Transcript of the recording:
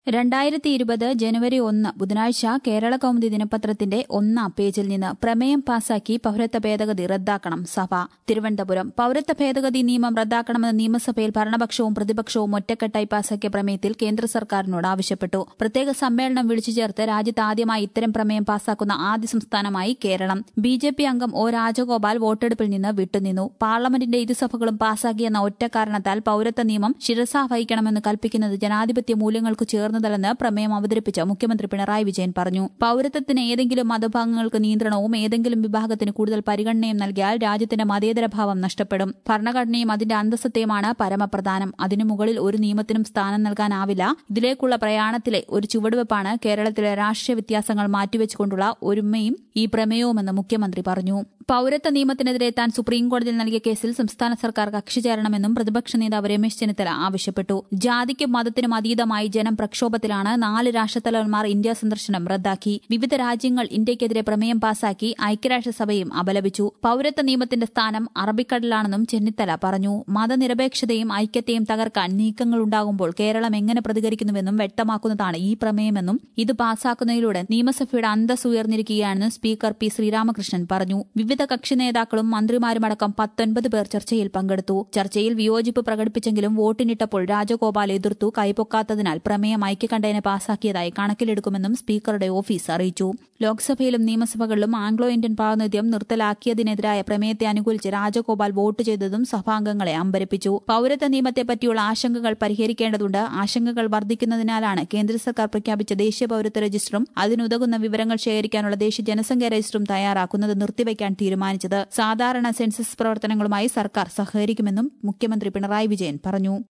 രണ്ടായിരത്തി ഇരുപത് ജനുവരി ഒന്ന് ബുധനാഴ്ച കേരള കൗമുദി ദിനപത്രത്തിന്റെ ഒന്നാം പേജിൽ നിന്ന് പ്രമേയം പാസാക്കി പൌരത്വ ഭേദഗതി റദ്ദാക്കണം സഭ തിരുവനന്തപുരം പൌരത്വ ഭേദഗതി നിയമം റദ്ദാക്കണമെന്ന് നിയമസഭയിൽ ഭരണപക്ഷവും പ്രതിപക്ഷവും ഒറ്റക്കെട്ടായി പാസാക്കിയ പ്രമേയത്തിൽ കേന്ദ്ര സർക്കാരിനോട് ആവശ്യപ്പെട്ടു പ്രത്യേക സമ്മേളനം വിളിച്ചു ചേർത്ത് രാജ്യത്ത് ആദ്യമായി ഇത്തരം പ്രമേയം പാസാക്കുന്ന ആദ്യ സംസ്ഥാനമായി കേരളം ബി ജെ പി അംഗം ഒ രാജഗോപാൽ വോട്ടെടുപ്പിൽ നിന്ന് വിട്ടുനിന്നു പാർലമെന്റിന്റെ ഇരുസഭകളും പാസാക്കിയെന്ന ഒറ്റ കാരണത്താൽ പൌരത്വ നിയമം ശിരസാ വഹിക്കണമെന്ന് കൽപ്പിക്കുന്നത് ജനാധിപത്യ മൂല്യങ്ങൾക്ക് ചേർന്നതല്ലെന്ന് പ്രമേയം അവതരിപ്പിച്ച മുഖ്യമന്ത്രി പിണറായി വിജയൻ പറഞ്ഞു പൌരത്വത്തിന് ഏതെങ്കിലും മതഭാഗങ്ങൾക്ക് നിയന്ത്രണവും ഏതെങ്കിലും വിഭാഗത്തിന് കൂടുതൽ പരിഗണനയും നൽകിയാൽ രാജ്യത്തിന്റെ മതേതര ഭാവം നഷ്ടപ്പെടും ഭരണഘടനയും അതിന്റെ അന്തസ്സത്തെയുമാണ് പരമപ്രധാനം അതിനു മുകളിൽ ഒരു നിയമത്തിനും സ്ഥാനം നൽകാനാവില്ല ഇതിലേക്കുള്ള പ്രയാണത്തിലെ ഒരു ചുവടുവെപ്പാണ് കേരളത്തിലെ രാഷ്ട്രീയ വ്യത്യാസങ്ങൾ മാറ്റിവെച്ചുകൊണ്ടുള്ള ഒരുമയും ഈ പ്രമേയവുമെന്ന് മുഖ്യമന്ത്രി പറഞ്ഞു പൌരത്വ നിയമത്തിനെതിരെ താൻ സുപ്രീംകോടതിയിൽ നൽകിയ കേസിൽ സംസ്ഥാന സർക്കാർ കക്ഷി ചേരണമെന്നും പ്രതിപക്ഷ നേതാവ് രമേശ് ചെന്നിത്തല ആവശ്യപ്പെട്ടു ജാതിക്കും മതത്തിനും അതീതമായി ജനം പ്രക്ഷോഭത്തിലാണ് നാല് രാഷ്ട്രത്തലവന്മാർ ഇന്ത്യ സന്ദർശനം റദ്ദാക്കി വിവിധ രാജ്യങ്ങൾ ഇന്ത്യയ്ക്കെതിരെ പ്രമേയം പാസാക്കി ഐക്യരാഷ്ട്രസഭയും അപലപിച്ചു പൌരത്വ നിയമത്തിന്റെ സ്ഥാനം അറബിക്കടലാണെന്നും ചെന്നിത്തല പറഞ്ഞു മതനിരപേക്ഷതയും ഐക്യത്തെയും തകർക്കാൻ നീക്കങ്ങളുണ്ടാകുമ്പോൾ കേരളം എങ്ങനെ പ്രതികരിക്കുന്നുവെന്നും വ്യക്തമാക്കുന്നതാണ് ഈ പ്രമേയമെന്നും ഇത് പാസാക്കുന്നതിലൂടെ നിയമസഭയുടെ അന്തസ് ഉയർന്നിരിക്കുകയാണെന്ന് സ്പീക്കർ പി ശ്രീരാമകൃഷ്ണൻ പറഞ്ഞു വിവിധ കക്ഷി നേതാക്കളും മന്ത്രിമാരുമടക്കം പത്തൊൻപത് പേർ ചർച്ചയിൽ പങ്കെടുത്തു ചർച്ചയിൽ വിയോജിപ്പ് പ്രകടിപ്പിച്ചെങ്കിലും വോട്ടിനിട്ടപ്പോൾ രാജഗോപാൽ എതിർത്തു കൈപ്പൊക്കാത്തതിനാൽ പ്രമേയം ഐക്യകണ്ഠേന പാസാക്കിയതായി കണക്കിലെടുക്കുമെന്നും സ്പീക്കറുടെ ഓഫീസ് അറിയിച്ചു ലോക്സഭയിലും നിയമസഭകളിലും ആംഗ്ലോ ഇന്ത്യൻ പ്രാതിനിധ്യം നിർത്തലാക്കിയതിനെതിരായ പ്രമേയത്തെ അനുകൂലിച്ച് രാജഗോപാൽ വോട്ട് ചെയ്തതും സഭാംഗങ്ങളെ അമ്പരപ്പിച്ചു പൌരത്വ നിയമത്തെപ്പറ്റിയുള്ള ആശങ്കകൾ പരിഹരിക്കേണ്ടതുണ്ട് ആശങ്കകൾ വർദ്ധിക്കുന്നതിനാലാണ് കേന്ദ്ര സർക്കാർ പ്രഖ്യാപിച്ച ദേശീയ പൌരത്വ രജിസ്റ്ററും അതിനുതകുന്ന വിവരങ്ങൾ ശേഖരിക്കാനുള്ള ദേശീയ ജനസംഖ്യാ രജിസ്റ്ററും തയ്യാറാക്കുന്നത് നിർത്തിവയ്ക്കാൻ തീരുമാനിച്ചത് സാധാരണ സെൻസസ് പ്രവർത്തനങ്ങളുമായി സർക്കാർ സഹകരിക്കുമെന്നും മുഖ്യമന്ത്രി പിണറായി വിജയൻ പറഞ്ഞു